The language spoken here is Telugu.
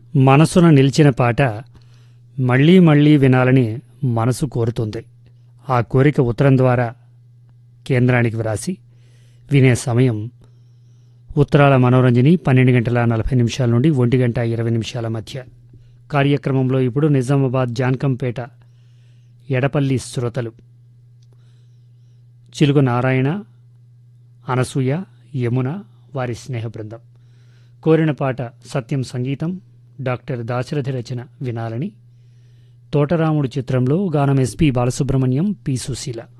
మనసున నిలిచిన పాట మళ్ళీ మళ్ళీ వినాలని మనసు కోరుతుంది ఆ కోరిక ఉత్తరం ద్వారా కేంద్రానికి వ్రాసి వినే సమయం ఉత్తరాల మనోరంజని పన్నెండు గంటల నలభై నిమిషాల నుండి ఒంటి గంట ఇరవై నిమిషాల మధ్య కార్యక్రమంలో ఇప్పుడు నిజామాబాద్ జాన్కంపేట ఎడపల్లి శ్రోతలు చిలుగు నారాయణ అనసూయ యమున వారి స్నేహ బృందం కోరిన పాట సత్యం సంగీతం డాక్టర్ దాశరథి రచన వినాలని తోటరాముడు చిత్రంలో గానం ఎస్పి బాలసుబ్రహ్మణ్యం పి సుశీల